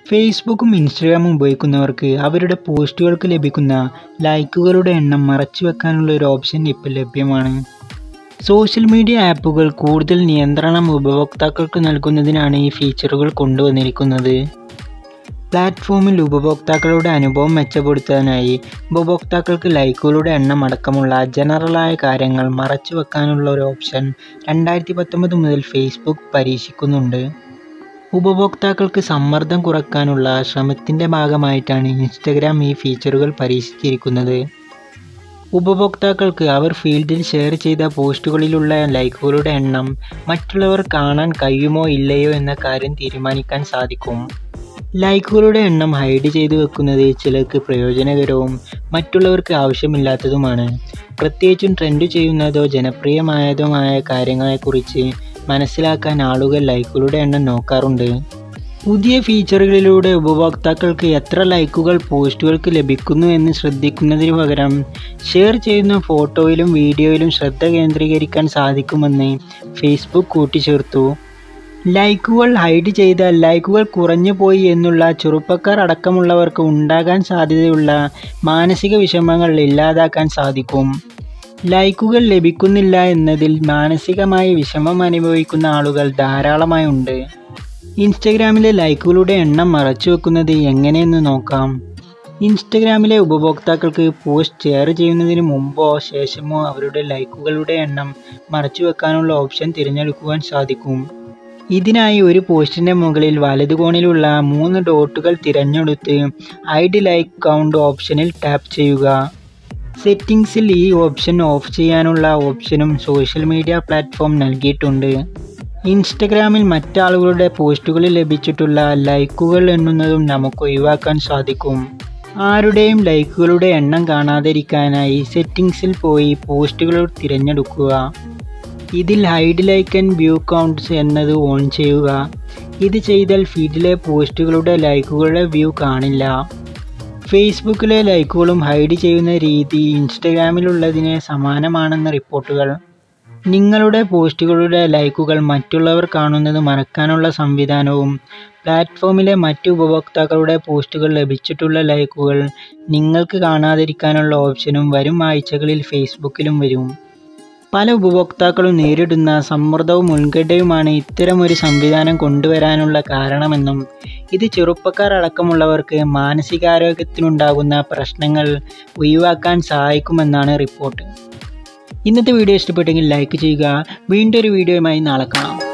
ഫേസ്ബുക്കും ഇൻസ്റ്റഗ്രാമും ഉപയോഗിക്കുന്നവർക്ക് അവരുടെ പോസ്റ്റുകൾക്ക് ലഭിക്കുന്ന ലൈക്കുകളുടെ എണ്ണം മറച്ചുവെക്കാനുള്ള ഒരു ഓപ്ഷൻ ഇപ്പോൾ ലഭ്യമാണ് സോഷ്യൽ മീഡിയ ആപ്പുകൾ കൂടുതൽ നിയന്ത്രണം ഉപഭോക്താക്കൾക്ക് നൽകുന്നതിനാണ് ഈ ഫീച്ചറുകൾ കൊണ്ടുവന്നിരിക്കുന്നത് പ്ലാറ്റ്ഫോമിൽ ഉപഭോക്താക്കളുടെ അനുഭവം മെച്ചപ്പെടുത്താനായി ഉപഭോക്താക്കൾക്ക് ലൈക്കുകളുടെ എണ്ണം അടക്കമുള്ള ജനറലായ കാര്യങ്ങൾ മറച്ചുവെക്കാനുള്ള ഒരു ഓപ്ഷൻ രണ്ടായിരത്തി പത്തൊമ്പത് മുതൽ ഫേസ്ബുക്ക് പരീക്ഷിക്കുന്നുണ്ട് ഉപഭോക്താക്കൾക്ക് സമ്മർദ്ദം കുറയ്ക്കാനുള്ള ശ്രമത്തിൻ്റെ ഭാഗമായിട്ടാണ് ഇൻസ്റ്റഗ്രാം ഈ ഫീച്ചറുകൾ പരീക്ഷിച്ചിരിക്കുന്നത് ഉപഭോക്താക്കൾക്ക് അവർ ഫീൽഡിൽ ഷെയർ ചെയ്ത പോസ്റ്റുകളിലുള്ള ലൈക്കുകളുടെ എണ്ണം മറ്റുള്ളവർ കാണാൻ കഴിയുമോ ഇല്ലയോ എന്ന കാര്യം തീരുമാനിക്കാൻ സാധിക്കും ലൈക്കുകളുടെ എണ്ണം ഹൈഡ് ചെയ്തു വെക്കുന്നത് ചിലർക്ക് പ്രയോജനകരവും മറ്റുള്ളവർക്ക് ആവശ്യമില്ലാത്തതുമാണ് പ്രത്യേകിച്ചും ട്രെൻഡ് ചെയ്യുന്നതോ ജനപ്രിയമായതുമായ കാര്യങ്ങളെക്കുറിച്ച് മനസ്സിലാക്കാൻ ആളുകൾ ലൈക്കുകളുടെ എണ്ണം നോക്കാറുണ്ട് പുതിയ ഫീച്ചറുകളിലൂടെ ഉപഭോക്താക്കൾക്ക് എത്ര ലൈക്കുകൾ പോസ്റ്റുകൾക്ക് ലഭിക്കുന്നു എന്ന് ശ്രദ്ധിക്കുന്നതിന് പകരം ഷെയർ ചെയ്യുന്ന ഫോട്ടോയിലും വീഡിയോയിലും ശ്രദ്ധ കേന്ദ്രീകരിക്കാൻ സാധിക്കുമെന്ന് ഫേസ്ബുക്ക് കൂട്ടിച്ചേർത്തു ലൈക്കുകൾ ഹൈഡ് ചെയ്താൽ ലൈക്കുകൾ കുറഞ്ഞു പോയി എന്നുള്ള ചെറുപ്പക്കാർ അടക്കമുള്ളവർക്ക് ഉണ്ടാകാൻ സാധ്യതയുള്ള മാനസിക വിഷമങ്ങൾ ഇല്ലാതാക്കാൻ സാധിക്കും ലൈക്കുകൾ ലഭിക്കുന്നില്ല എന്നതിൽ മാനസികമായി വിഷമം അനുഭവിക്കുന്ന ആളുകൾ ധാരാളമായി ഉണ്ട് ഇൻസ്റ്റഗ്രാമിലെ ലൈക്കുകളുടെ എണ്ണം മറച്ചു വെക്കുന്നത് എങ്ങനെയെന്ന് നോക്കാം ഇൻസ്റ്റഗ്രാമിലെ ഉപഭോക്താക്കൾക്ക് പോസ്റ്റ് ഷെയർ ചെയ്യുന്നതിന് മുമ്പോ ശേഷമോ അവരുടെ ലൈക്കുകളുടെ എണ്ണം മറച്ചു വെക്കാനുള്ള ഓപ്ഷൻ തിരഞ്ഞെടുക്കുവാൻ സാധിക്കും ഇതിനായി ഒരു പോസ്റ്റിൻ്റെ മുകളിൽ വലതുകോണിലുള്ള മൂന്ന് ഡോട്ടുകൾ തിരഞ്ഞെടുത്ത് ഐഡി ലൈക്ക് കൗണ്ട് ഓപ്ഷനിൽ ടാപ്പ് ചെയ്യുക സെറ്റിംഗ്സിൽ ഈ ഓപ്ഷൻ ഓഫ് ചെയ്യാനുള്ള ഓപ്ഷനും സോഷ്യൽ മീഡിയ പ്ലാറ്റ്ഫോം നൽകിയിട്ടുണ്ട് ഇൻസ്റ്റഗ്രാമിൽ മറ്റാളുകളുടെ പോസ്റ്റുകളിൽ ലഭിച്ചിട്ടുള്ള ലൈക്കുകൾ എണ്ണുന്നതും നമുക്ക് ഒഴിവാക്കാൻ സാധിക്കും ആരുടെയും ലൈക്കുകളുടെ എണ്ണം കാണാതിരിക്കാനായി സെറ്റിംഗ്സിൽ പോയി പോസ്റ്റുകൾ തിരഞ്ഞെടുക്കുക ഇതിൽ hide like and view counts എന്നത് ഓൺ ചെയ്യുക ഇത് ചെയ്താൽ ഫീഡിലെ പോസ്റ്റുകളുടെ ലൈക്കുകളുടെ വ്യൂ കാണില്ല ഫേസ്ബുക്കിലെ ലൈക്കുകളും ഹൈഡ് ചെയ്യുന്ന രീതി ഇൻസ്റ്റഗ്രാമിലുള്ളതിന് സമാനമാണെന്ന് റിപ്പോർട്ടുകൾ നിങ്ങളുടെ പോസ്റ്റുകളുടെ ലൈക്കുകൾ മറ്റുള്ളവർ കാണുന്നത് മറക്കാനുള്ള സംവിധാനവും പ്ലാറ്റ്ഫോമിലെ മറ്റ് ഉപഭോക്താക്കളുടെ പോസ്റ്റുകൾ ലഭിച്ചിട്ടുള്ള ലൈക്കുകൾ നിങ്ങൾക്ക് കാണാതിരിക്കാനുള്ള ഓപ്ഷനും വരും ആഴ്ചകളിൽ ഫേസ്ബുക്കിലും വരും പല ഉപഭോക്താക്കളും നേരിടുന്ന സമ്മർദ്ദവും മുൻകരുതലുമാണ് ഇത്തരമൊരു സംവിധാനം കൊണ്ടുവരാനുള്ള കാരണമെന്നും ഇത് ചെറുപ്പക്കാർ അടക്കമുള്ളവർക്ക് മാനസികാരോഗ്യത്തിനുണ്ടാകുന്ന പ്രശ്നങ്ങൾ ഒഴിവാക്കാൻ സഹായിക്കുമെന്നാണ് റിപ്പോർട്ട് ഇന്നത്തെ വീഡിയോ ഇഷ്ടപ്പെട്ടെങ്കിൽ ലൈക്ക് ചെയ്യുക വീണ്ടും ഒരു വീഡിയോയുമായി നാളെ കാണാം